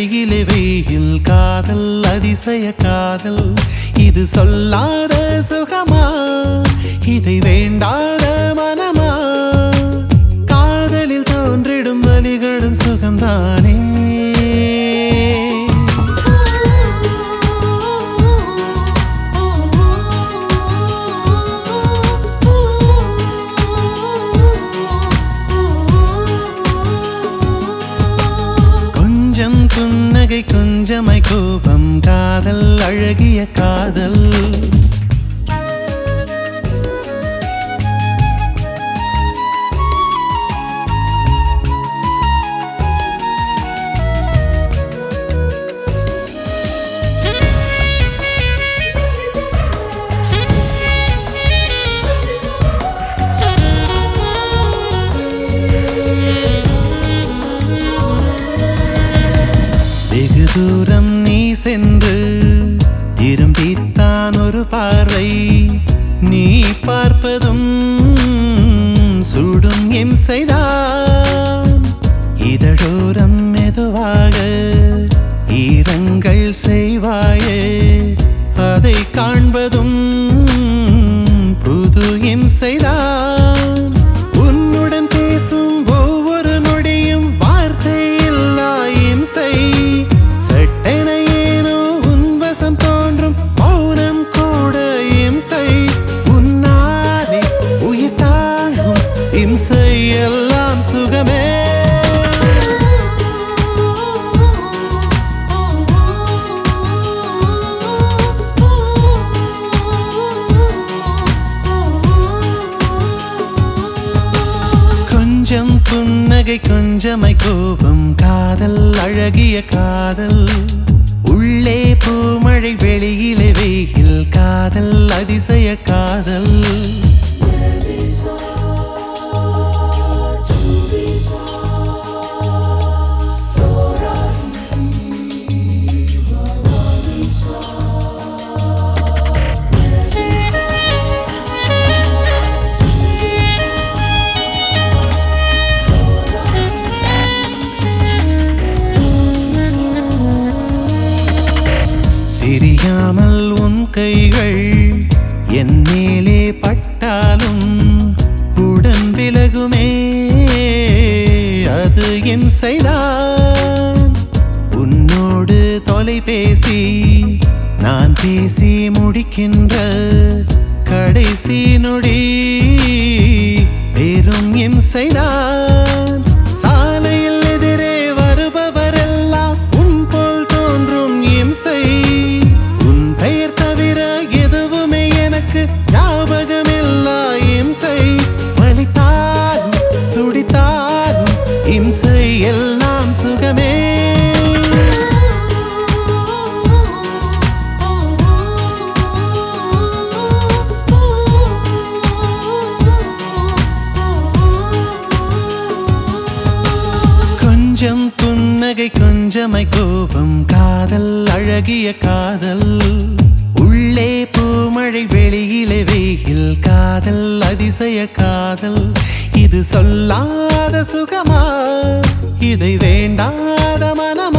வெளியிலே வெயில் காதல் அதிசய காதல் இது சொல்லாத சுகமா இதை வேண்டாத மனமா காதலில் தோன்றிடும் வலிகளும் சுகம்தானே கொஞ்சம் புன்னகை கொஞ்சமை கோபம் காதல் அழகிய காதல் வெகு தூரம் நீ சென்று திரும்பித்தான் ஒரு பார்வை நீ பார்ப்பதும் சுடும் எம் செய்தான் இதழோரம் மெதுவாக ஈரங்கள் செய்வாயே அதை காண்பதும் புது எம் செய்தான் உன்னுடன் பேசும் ஒவ்வொரு நொடியும் வார்த்தை இல்லா இம்சை சட்டென ஏனோ உன் வசம் தோன்றும் மௌனம் கூட இம்சை உன்னாலே உயிர் தாங்கும் இம்சை எல்லாம் சுகமே கொஞ்சம் புன்னகை கொஞ்சமை கோபம் காதல் அழகிய காதல் உள்ளே பூமழை வெளியிலே வெயில் காதல் அதிசய காதல் தெரியாமல் உன் கைகள் என் மேலே பட்டாலும் உடன் விலகுமே அது என் செய்தான் உன்னோடு தொலைபேசி நான் பேசி முடிக்கின்ற கடைசி நொடி வெறும் எம் செய்தான் சாலையில் எதிரே வருபவரெல்லாம் உன் போல் தோன்றும் இம்சை உன் பெயர் தவிர எதுவுமே எனக்கு ஞாபகமில்லா இம்சை வலித்தாலும் துடித்தாலும் இம்சை எல்லாம் சுகமே கொஞ்சம் புன்னகை கொஞ்சமை கோபம் காதல் அழகிய காதல் உள்ளே பூமழை வெளியிலே வெயில் காதல் அதிசய காதல் இது சொல்லாத சுகமா இதை வேண்டாத மனமா